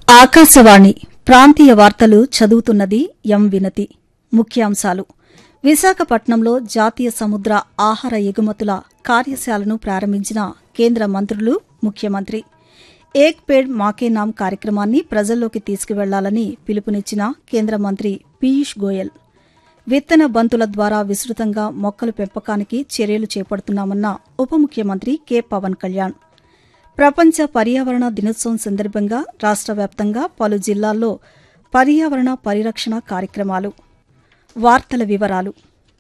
ఆకాశవాణి ప్రాంతీయ వార్తలు చదువుతున్నది ఎం వినతి ముఖ్యాంశాలు విశాఖపట్నంలో జాతీయ సముద్ర ఆహార ఎగుమతుల కార్యశాలను ప్రారంభించిన కేంద్ర మంత్రులు ముఖ్యమంత్రి ఏక్ పేడ్ మాకే నామ్ కార్యక్రమాన్ని ప్రజల్లోకి తీసుకువెళ్లాలని పిలుపునిచ్చిన కేంద్ర మంత్రి పీయూష్ గోయల్ విత్తన బంతుల ద్వారా విస్తృతంగా మొక్కల పెంపకానికి చర్యలు చేపడుతున్నామన్న ఉప ముఖ్యమంత్రి కె పవన్ కళ్యాణ్ ప్రపంచ పర్యావరణ దినోత్సవం సందర్భంగా రాష్ట వ్యాప్తంగా పలు జిల్లాల్లో పర్యావరణ పరిరక్షణ కార్యక్రమాలు వార్తల వివరాలు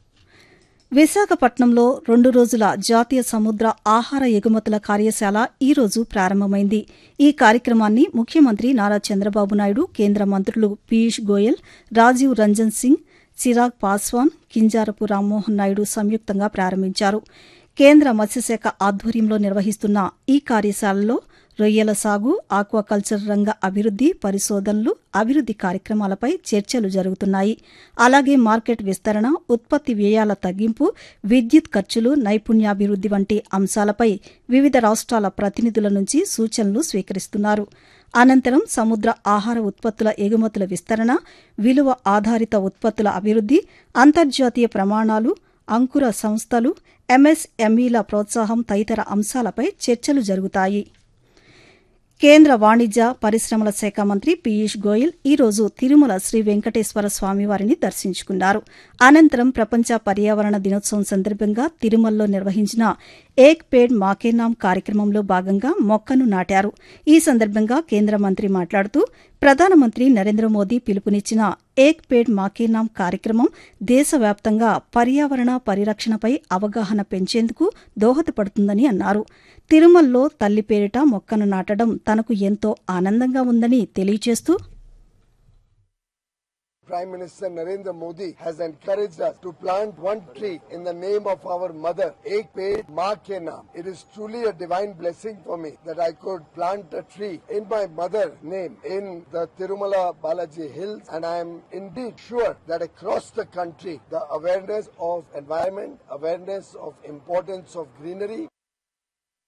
విశాఖపట్నంలో రెండు రోజుల జాతీయ సముద్ర ఆహార ఎగుమతుల కార్యశాల ఈ రోజు ప్రారంభమైంది ఈ కార్యక్రమాన్ని ముఖ్యమంత్రి నారా చంద్రబాబు నాయుడు కేంద్ర మంత్రులు పీయూష్ గోయల్ రాజీవ్ రంజన్ సింగ్ చిరాగ్ పాస్వాన్ కింజారపు రామ్మోహన్ నాయుడు సంయుక్తంగా ప్రారంభించారు కేంద్ర మత్స్యశాఖ ఆధ్వర్యంలో నిర్వహిస్తున్న ఈ కార్యశాలలో రొయ్యల సాగు ఆక్వాకల్చర్ రంగ అభివృద్ది పరిశోధనలు అభివృద్ది కార్యక్రమాలపై చర్చలు జరుగుతున్నాయి అలాగే మార్కెట్ విస్తరణ ఉత్పత్తి వ్యయాల తగ్గింపు విద్యుత్ ఖర్చులు నైపుణ్యాభివృద్ది వంటి అంశాలపై వివిధ రాష్ట్రాల ప్రతినిధుల నుంచి సూచనలు స్వీకరిస్తున్నారు అనంతరం సముద్ర ఆహార ఉత్పత్తుల ఎగుమతుల విస్తరణ విలువ ఆధారిత ఉత్పత్తుల అభివృద్ది అంతర్జాతీయ ప్రమాణాలు అంకుర సంస్థలు ఎంఎస్ఎంఈల ప్రోత్సాహం తదితర అంశాలపై చర్చలు జరుగుతాయి కేంద్ర వాణిజ్య పరిశ్రమల శాఖ మంత్రి పీయూష్ గోయల్ ఈ రోజు తిరుమల శ్రీ వెంకటేశ్వర స్వామివారిని దర్శించుకున్నారు అనంతరం ప్రపంచ పర్యావరణ దినోత్సవం సందర్భంగా తిరుమలలో నిర్వహించిన ఏక్ పేడ్ మాకేనామ్ కార్యక్రమంలో భాగంగా మొక్కను నాటారు ఈ సందర్భంగా కేంద్ర మంత్రి మాట్లాడుతూ ప్రధానమంత్రి నరేంద్ర మోదీ పిలుపునిచ్చిన ఏక్ పేడ్ మాకేనామ్ కార్యక్రమం దేశవ్యాప్తంగా పర్యావరణ పరిరక్షణపై అవగాహన పెంచేందుకు దోహదపడుతుందని అన్నారు తిరుమలలో తల్లి పేరిట మొక్కను నాటడం తనకు ఎంతో ఆనందంగా ఉందని తెలియచేస్తూ Prime Minister Narendra Modi has encouraged us to plant one tree in the name of our mother, Ek Ped Ma Ke Naam. It is truly a divine blessing for me that I could plant a tree in my mother name in the Tirumala Balaji Hills and I am indeed sure that across the country the awareness of environment, awareness of importance of greenery